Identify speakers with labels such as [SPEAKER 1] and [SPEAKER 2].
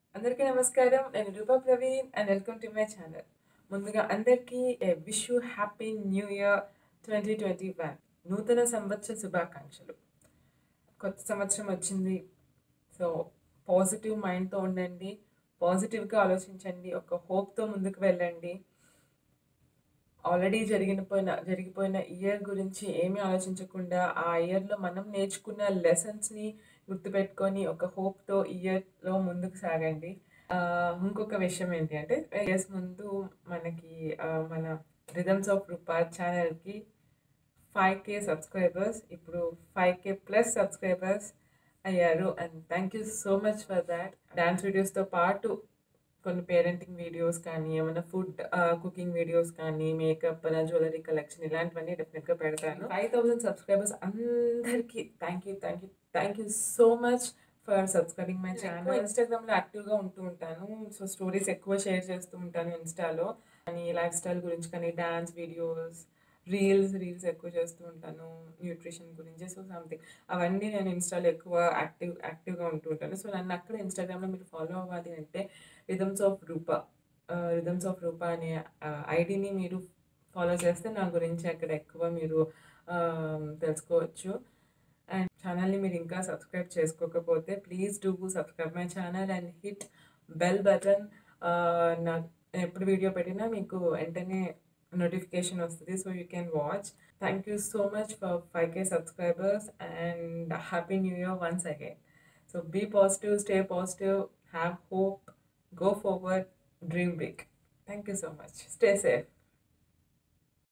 [SPEAKER 1] అందరికీ నమస్కారం నేను Roopa Praveen and welcome to my channel ముందుగా అందరికీ wish you happy new year twenty twenty one నూతన సంవత్సర శుభాకాంక్షలు కొత్త సంవత్సరం వచ్చింది సో పాజిటివ్ మైండ్తో ఉండండి పాజిటివ్గా ఆలోచించండి ఒక హోప్తో ముందుకు వెళ్ళండి ఆల్రెడీ జరిగిన పోయిన జరిగిపోయిన ఇయర్ గురించి ఏమీ ఆలోచించకుండా ఆ ఇయర్లో మనం నేర్చుకున్న లెసన్స్ని గుర్తుపెట్టుకొని ఒక హోప్తో ఇయర్లో ముందుకు సాగండి ఆ, ఇంకొక విషయం ఏంటి అంటే ఇయర్స్ ముందు మనకి ఆ, మన రిథమ్స్ ఆఫ్ రూపా ఛానల్కి ఫైవ్ కే సబ్స్క్రైబర్స్ ఇప్పుడు ఫైవ్ కే ప్లస్ సబ్స్క్రైబర్స్ అయ్యారు and thank you so much for that dance వీడియోస్తో పాటు కొన్ని పేరెంటింగ్ వీడియోస్ కానీ ఏమైనా ఫుడ్ కుకింగ్ వీడియోస్ కానీ మేకప్ నా జ్యువెలరీ కలెక్షన్ ఇలాంటివన్నీ డెఫినెట్గా పెడతాను ఫైవ్ థౌసండ్ సబ్స్క్రైబర్స్ అందరికీ thank you thank you thank you so much for subscribing my channel ఇన్స్టాగ్రామ్లో యాక్టివ్గా ఉంటూ ఉంటాను సో స్టోరీస్ ఎక్కువ షేర్ చేస్తూ ఉంటాను ఇన్స్టాలో కానీ లైఫ్ స్టైల్ గురించి కానీ డాన్స్ వీడియోస్ రీల్స్ రీల్స్ ఎక్కువ చేస్తూ ఉంటాను న్యూట్రిషన్ గురించి సో సంథింగ్ అవన్నీ నేను ఇన్స్టాలో ఎక్కువ యాక్టివ్ యాక్టివ్గా ఉంటూ ఉంటాను సో నన్ను అక్కడ ఇన్స్టాగ్రామ్లో మీరు ఫాలో అవ్వాలి అంటే rhythms of Rupa rhythms of Rupa అనే ఐడిని మీరు ఫాలో చేస్తే నా గురించి అక్కడ ఎక్కువ మీరు ఆ, తెలుసుకోవచ్చు అండ్ ఛానల్ని మీరు ఇంకా సబ్స్క్రైబ్ చేసుకోకపోతే please do subscribe my channel and hit bell button నా ఎప్పుడు వీడియో పెట్టినా మీకు వెంటనే నోటిఫికేషన్ వస్తుంది so you can watch thank you so much for five K subscribers and happy new year once again so be positive stay positive have hope go forward, dream big. Thank you so much. Stay safe.